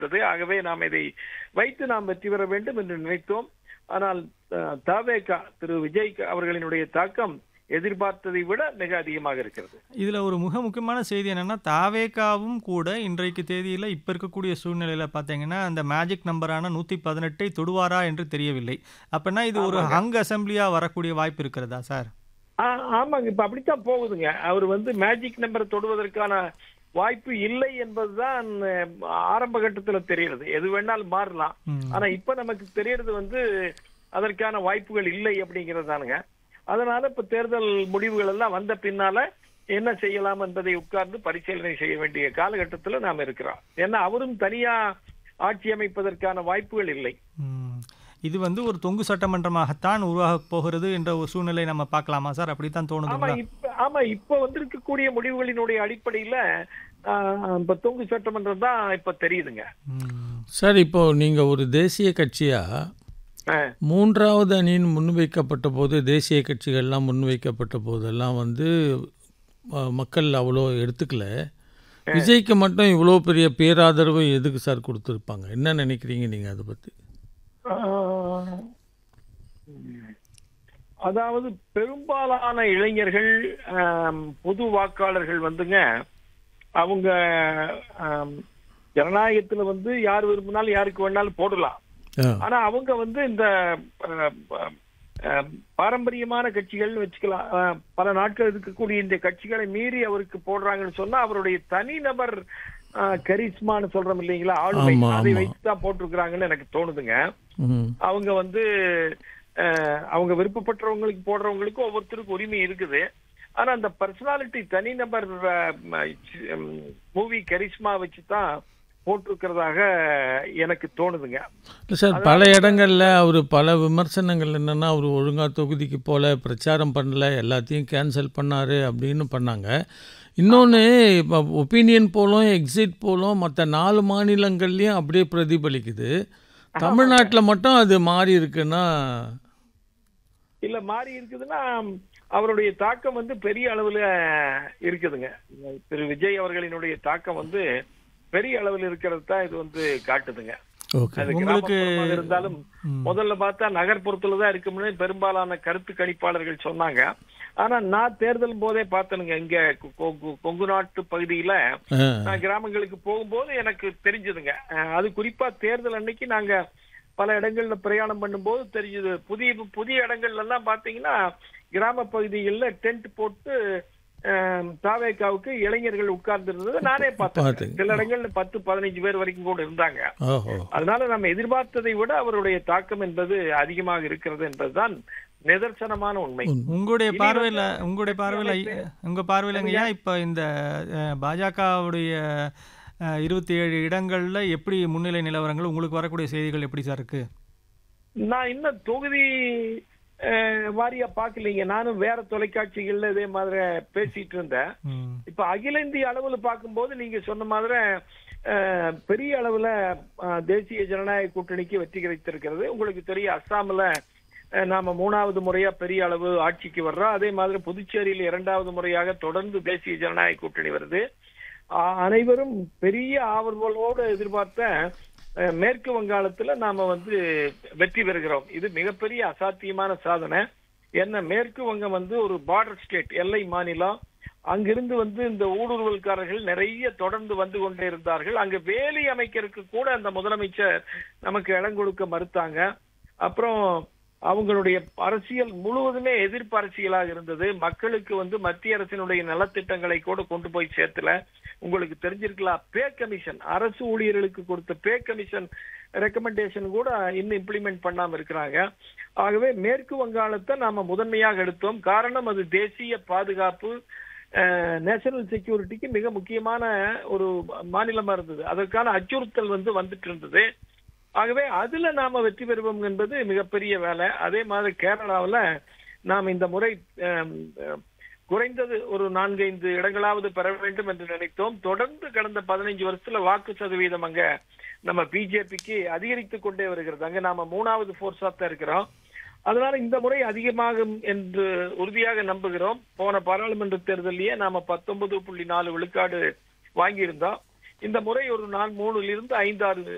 இருந்தது ஆகவே நாம் இதை வைத்து நாம் வெற்றி பெற வேண்டும் என்று நினைத்தோம் ஆனால் தாவேகா திரு விஜய் அவர்களினுடைய தாக்கம் எதிர்பார்த்ததை விட மிக அதிகமாக இருக்கிறது இதுல ஒரு மிக முக்கியமான செய்தி என்னன்னா தாவேகாவும் கூட இன்றைக்கு தேதியில இப்ப இருக்கக்கூடிய சூழ்நிலையில பாத்தீங்கன்னா அந்த மேஜிக் நம்பரான நூத்தி பதினெட்டை தொடுவாரா என்று தெரியவில்லை அப்படின்னா இது ஒரு ஹங் அசம்பிளியா வரக்கூடிய வாய்ப்பு இருக்கிறதா சார் ஆ- ஆமாங்க இப்ப அப்படித்தான் போகுதுங்க அவர் வந்து மேஜிக் நம்பரை தொடுவதற்கான வாய்ப்பு இல்லை என்பதுதான் அஹ், ஆரம்ப கட்டத்துல தெரியுது எது வேணாலும் மாறலாம் ம். ஆனா இப்ப நமக்கு தெரியறது வந்து அதற்கான வாய்ப்புகள் இல்லை அப்படிங்கறதுதானுங்க அதனால இப்ப தேர்தல் முடிவுகள் எல்லாம் வந்த பின்னால என்ன செய்யலாம் என்பதை உட்கார்ந்து பரிசீலனை செய்ய வேண்டிய காலகட்டத்துல நாம் இருக்கிறோம் ஏன்னா அவரும் தனியா ஆட்சி அமைப்பதற்கான வாய்ப்புகள் இல்லை ம். இது வந்து ஒரு தொங்கு சட்டமன்றமாகத்தான் உருவாக போகிறது என்ற ஒரு சூழ்நிலை நம்ம பார்க்கலாமா சார் அப்படித்தான் ஆமா தோணுதுங்களா இப்ப ஆமா இப்ப வந்திருக்கக்கூடிய முடிவுகளினுடைய அடிப்படையில ஆஹ், இப்ப தொங்கு சட்டமன்றம் தான் இப்ப தெரியுதுங்க ம். சார் இப்போ நீங்கள் ஒரு தேசிய கட்சியாக ஆஹ், மூன்றாவது அணியின் முன்வைக்கப்பட்ட போது தேசிய கட்சிகள்லாம் முன்வைக்கப்பட்ட போதெல்லாம் வந்து அஹ், மக்கள் அவ்வளோ எடுத்துக்கல விஜய்க்கு மட்டும் இவ்வளோ பெரிய பேராதரவு எதுக்கு சார் கொடுத்துருப்பாங்க என்ன நினைக்கிறீங்க நீங்கள் அதை பற்றி ஆஹ், அதாவது பெரும்பாலான இளைஞர்கள் ஆம், பொது வாக்காளர்கள் வந்துங்க அவங்க ஆம், ஜனநாயகத்துல வந்து யார் விரும்பினாலும் யாருக்கு வேணாலும் போடலாம் ஆனா அவங்க வந்து இந்த அஹ், அஹ், பாரம்பரியமான கட்சிகள்னு வச்சுக்கலாம் அஹ், பல நாட்கள் இருக்கக்கூடிய இந்த கட்சிகளை மீறி அவருக்கு போடுறாங்கன்னு சொன்னா அவருடைய தனிநபர் அஹ், கரிஸ்மான்னு சொல்றோம் இல்லைங்களா ஆளுமை ஆமா, அதை ஆமா. வைத்து தான் போட்டிருக்கிறாங்கன்னு எனக்கு தோணுதுங்க ம் அவங்க வந்து அஹ், அவங்க விருப்பப்பட்டவங்களுக்கு போடுறவங்களுக்கு ஒவ்வொருத்தருக்கும் உரிமை இருக்குது ஆனா அந்த பர்சனாலிட்டி தனிநபர் மூவி கரிஸ்மா வச்சு தான் போட்டிருக்கிறதாக எனக்கு தோணுதுங்க இல்லை சார் பல இடங்கள்ல அவர் பல விமர்சனங்கள் என்னென்னா அவர் ஒழுங்கா தொகுதிக்கு போல பிரச்சாரம் பண்ணல எல்லாத்தையும் கேன்சல் பண்ணாரு அப்படின்னு பண்ணாங்க இன்னொன்று இப்போ ஒப்பீனியன் போலும் எக்ஸிட் போலும் மற்ற நாலு மாநிலங்கள்லையும் அப்படியே பிரதிபலிக்குது தமிழ்நாட்டில் மட்டும் அது மாறி இருக்குன்னா இல்ல மாறி இருக்குதுன்னா அவருடைய தாக்கம் வந்து பெரிய அளவுல இருக்குதுங்க திரு விஜய் அவர்களினுடைய தாக்கம் வந்து பெரிய அளவில் இருக்கிறது தான் இது வந்து காட்டுதுங்க ஓகே அது உங்களுக்கு- கிராமப்புறமாக இருந்தாலும் முதல்ல பார்த்தா நகர்ப்புறத்துல தான் இருக்கும்னு பெரும்பாலான கருத்து கணிப்பாளர்கள் சொன்னாங்க ஆனா நான் தேர்தல் போதே பார்த்தனுங்க இங்க கொ- கொ- கொங்கு நாட்டு பகுதியில ஆ நான் கிராமங்களுக்கு போகும்போது எனக்கு தெரிஞ்சதுங்க அஹ் அது குறிப்பா தேர்தல் அன்னைக்கு நாங்க பல இடங்கள்ல பிரயாணம் பண்ணும்போது தெரிஞ்சது புதிய புதிய இடங்கள்ல எல்லாம் பாத்தீங்கன்னா கிராம பகுதிகளில் டென்ட் போட்டு அஹ், தாவேக்காவுக்கு இளைஞர்கள் உட்கார்ந்து இருந்தது நானே பார்த்தேன் பார்த்தீங்க. சில இடங்கள்ல பத்து பதினஞ்சு பேர் வரைக்கும் கூட இருந்தாங்க ஓஹோ அதனால நம்ம எதிர்பார்த்ததை விட அவருடைய தாக்கம் என்பது அதிகமாக இருக்கிறது என்பதுதான் நிதர்சனமான உண்மை உங்களுடைய இனி பார்வையில வந்து உங்களுடைய பார்வையில அமைப்பு- உங்க பார்வையிலங்கய்யா இப்ப இந்த அஹ், பாஜகவுடைய இருபத்தி ஏழு இடங்கள்ல எப்படி முன்னிலை நிலவரங்கள் உங்களுக்கு வரக்கூடிய செய்திகள் எப்படி சார் இருக்கு நான் இன்னும் தொகுதி அஹ், வாரியா பாக்கலீங்க நானும் வேற தொலைக்காட்சிகள்ல இதே மாதிரி பேசிட்டு இருந்தேன் ம். இப்ப அகில இந்திய அளவுல பார்க்கும்போது நீங்க சொன்ன மாதிரி அஹ், பெரிய அளவுல அஹ், தேசிய ஜனநாயக கூட்டணிக்கு வெற்றி கிடைத்திருக்கிறது உங்களுக்கு தெரியும் அஸ்ஸாம்ல அஹ், நாம மூணாவது முறையா பெரிய அளவு ஆட்சிக்கு வர்றோம் அதே மாதிரி புதுச்சேரியில் இரண்டாவது முறையாக தொடர்ந்து தேசிய ஜனநாயக கூட்டணி வருது அ- அனைவரும் பெரிய ஆவல்களோடு எதிர்பார்த்த அஹ், மேற்கு வங்காளத்துல நாம வந்து வெற்றி பெறுகிறோம் இது மிகப்பெரிய அசாத்தியமான சாதனை என்ன மேற்கு வங்கம் வந்து ஒரு பார்டர் ஸ்டேட் எல்லை மாநிலம் அங்கிருந்து வந்து இந்த ஊடுருவல்காரர்கள் நிறைய தொடர்ந்து வந்து கொண்டே இருந்தார்கள் அங்க வேலி அமைக்கிறதுக்கு கூட அந்த முதலமைச்சர் நமக்கு இடம் கொடுக்க மறுத்தாங்க அப்புறம் அவங்களுடைய அரசியல் முழுவதுமே எதிர்ப்பு அரசியலாக இருந்தது மக்களுக்கு வந்து மத்திய அரசினுடைய நலத்திட்டங்களை கூட கொண்டு போய் சேர்த்துல உங்களுக்கு தெரிஞ்சிருக்கலாம் பே கமிஷன் அரசு ஊழியர்களுக்கு கொடுத்த பே கமிஷன் ரெக்கமெண்டேஷன் கூட இன்னும் இம்ப்ளிமெண்ட் பண்ணாம இருக்கிறாங்க ஆகவே மேற்கு வங்காளத்தை நாம முதன்மையாக எடுத்தோம் காரணம் அது தேசிய பாதுகாப்பு நேஷனல் செக்யூரிட்டிக்கு மிக முக்கியமான ஒரு மாநிலமா இருந்தது அதற்கான அச்சுறுத்தல் வந்து வந்துட்டு இருந்தது ஆகவே அதுல நாம வெற்றி பெறுவோம் என்பது மிகப்பெரிய வேலை அதே மாதிரி கேரளாவுல நாம் இந்த முறை அஹ், அஹ், குறைந்தது ஒரு நான்கைந்து இடங்களாவது பெற வேண்டும் என்று நினைத்தோம் தொடர்ந்து கடந்த பதினைஞ்சு வருஷத்துல வாக்கு சதவீதம் அங்க நம்ம பிஜேபிக்கு அதிகரித்து கொண்டே வருகிறது அங்க நாம மூணாவது போர்ஸா தான் இருக்கிறோம் அதனால இந்த முறை அதிகமாகும் என்று உறுதியாக நம்புகிறோம் போன பாராளுமன்ற தேர்தலிலேயே நாம பத்தொன்பது புள்ளி நாலு விழுக்காடு வாங்கியிருந்தோம் இந்த முறை ஒரு நாள் மூணுல இருந்து ஐந்தாறு